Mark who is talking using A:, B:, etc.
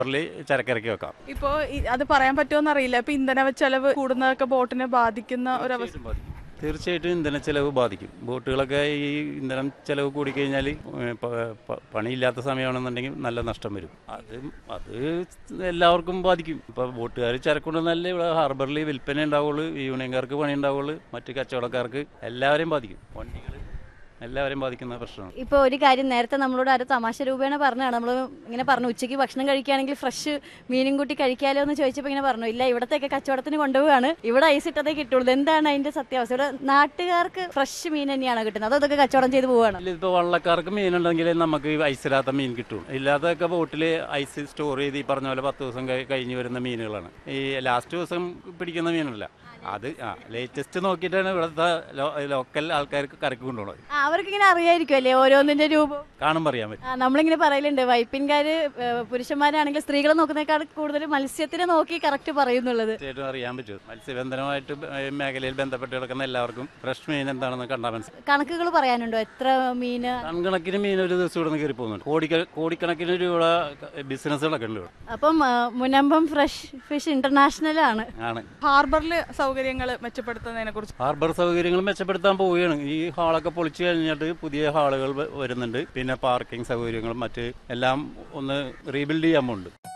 A: ഹാർബറിൽ ചരക്കിറക്കി വെക്കാം
B: ഇപ്പോ ഈ- അത് പറയാൻ പറ്റുമോ അറിയില്ല ഇപ്പൊ ഇന്ധന ചെലവ് കൂടുന്നതൊക്കെ ബോട്ടിനെ ബാധിക്കുന്ന ഒരു അവസ്ഥ
A: തീർച്ചയായിട്ടും ബാധിക്കും. തീർച്ചയായിട്ടും ഇന്ധന ചെലവ് ബാധിക്കും ബോട്ടുകളൊക്കെ ഈ ഇന്ധനം ചെലവ് കൂടിക്കഴിഞ്ഞാൽ പണിയില്ലാത്ത സമയമാണെന്നുണ്ടെങ്കിൽ നല്ല നഷ്ടം വരും അത് അത് എല്ലാവർക്കും ബാധിക്കും ഇപ്പോൾ ബോട്ടുകാർ ചരക്കൊണ്ടെന്നല്ലേ ഇവിടെ ഹാർബറിൽ വിൽപ്പന ഉണ്ടാവുള്ളൂ യൂണിയൻകാർക്ക് പണി ഉണ്ടാവുള്ളൂ മറ്റ് കച്ചവടക്കാർക്ക് എല്ലാവരെയും ബാധിക്കും വണ്ടികൾ എല്ലാവരെയും ബാധിക്കുന്ന പ്രശ്നമാണ്
C: ഇപ്പോൾ ഒരു കാര്യം നേരത്തെ നമ്മളോട് ആരോ തമാശ രൂപേണ പറഞ്ഞാണ് നമ്മൾ ഇങ്ങനെ പറഞ്ഞു ഉച്ചയ്ക്ക് ഭക്ഷണം കഴിക്കുകയാണെങ്കിൽ ഫ്രഷ് മീനും കൂട്ടി കഴിക്കാലോ എന്ന് ചോദിച്ചപ്പോൾ ഇങ്ങനെ പറഞ്ഞു ഇല്ല ഇവിടത്തെയൊക്കെ കച്ചവടത്തിന് കൊണ്ടുപോവാണ് ഇവിടെ ഐസ് ഇട്ടതേ കിട്ടുള്ളൂ എന്താണ് അതിന്റെ സത്യാവസ്ഥ ഇവിടെ നാട്ടുകാർക്ക് ഫ്രഷ് മീൻ തന്നെയാണ് കിട്ടുന്നത് അതോ അതൊക്കെ കച്ചവടം ചെയ്ത് പോവാണ്
A: ഇപ്പോൾ വള്ളക്കാർക്ക് മീനുണ്ടെങ്കിൽ നമുക്ക് ഈ ഐസില്ലാത്ത മീൻ കിട്ടും ഇല്ലാതൊക്കെ ബോട്ടിൽ ഐസ് സ്റ്റോർ ചെയ്ത് ഈ പറഞ്ഞ പോലെ പത്ത് ദിവസം കഴി- കഴിഞ്ഞ് വരുന്ന മീനുകളാണ് ഈ ലാസ്റ്റ് ദിവസം പിടിക്കുന്ന മീനല്ല അത് ആ ലേറ്റസ്റ്റ് നോക്കിയിട്ടാണ് ഇവിടുത്തെ ലോ- ലോക്കൽ ആൾക്കാർക്ക് കരക്ക് കൊണ്ടുപോകുന്നത്
C: ആ, അവർക്ക് ഇങ്ങനെ അറിയായിരിക്കും അല്ലേ ഓരോന്നിന്റെ രൂപം
A: കാണുമ്പോൾ അറിയാൻ പറ്റും
C: ആ, നമ്മളിങ്ങനെ പറയലുണ്ട് വൈപ്പിൻകാര് ഏഹ്, പുരുഷന്മാരാണെങ്കിൽ സ്ത്രീകളെ നോക്കുന്നേക്കാൾ കൂടുതൽ മത്സ്യത്തിനെ നോക്കി കറക്റ്റ് പറയുന്നുള്ളത്
A: തീർച്ചയായിട്ടും അറിയാൻ പറ്റും മത്സ്യബന്ധനമായിട്ട് ബ- ഈ മേഖലയിൽ ബന്ധപ്പെട്ട് കിടക്കുന്ന എല്ലാവർക്കും ഫ്രഷ് മീൻ എന്താണെന്ന് കണ്ടാൽ മനസ്സിലാവും
C: കണക്കുകൾ പറയാനുണ്ടോ എത്ര മീന്
A: കണക്കിന് മീൻ ഒരു ദിവസം ഇവിടെ നിന്ന് കയറി പോകുന്നുണ്ട് കോടിക്ക കോടിക്കണക്കിന് രൂപ ബിസിനസ്സുകളൊക്കെ ഉണ്ട് ഇവിടെ
C: അപ്പം ആ, മുനമ്പം ഫ്രഷ് ഫിഷ് ഇന്റർനാഷണൽ ആണ്
A: ആണ്
B: ഹാർബറിൽ സൗകര്യങ്ങൾ മെച്ചപ്പെടുത്തുന്നതിനെ കുറിച്ച്
A: ഹാർബർ സൗകര്യങ്ങൾ മെച്ചപ്പെടുത്താൻ പോവുകയാണ് ഈ ഹാളൊക്കെ പൊളിച്ചു കഴിഞ്ഞിട്ട് പുതിയ ഹാളുകൾ വ- വരുന്നുണ്ട് പിന്നെ പാർക്കിംഗ് സൗകര്യങ്ങളും മറ്റ് എല്ലാം ഒന്ന് റീബിൽഡ് ചെയ്യാൻ പോകുന്നുണ്ട്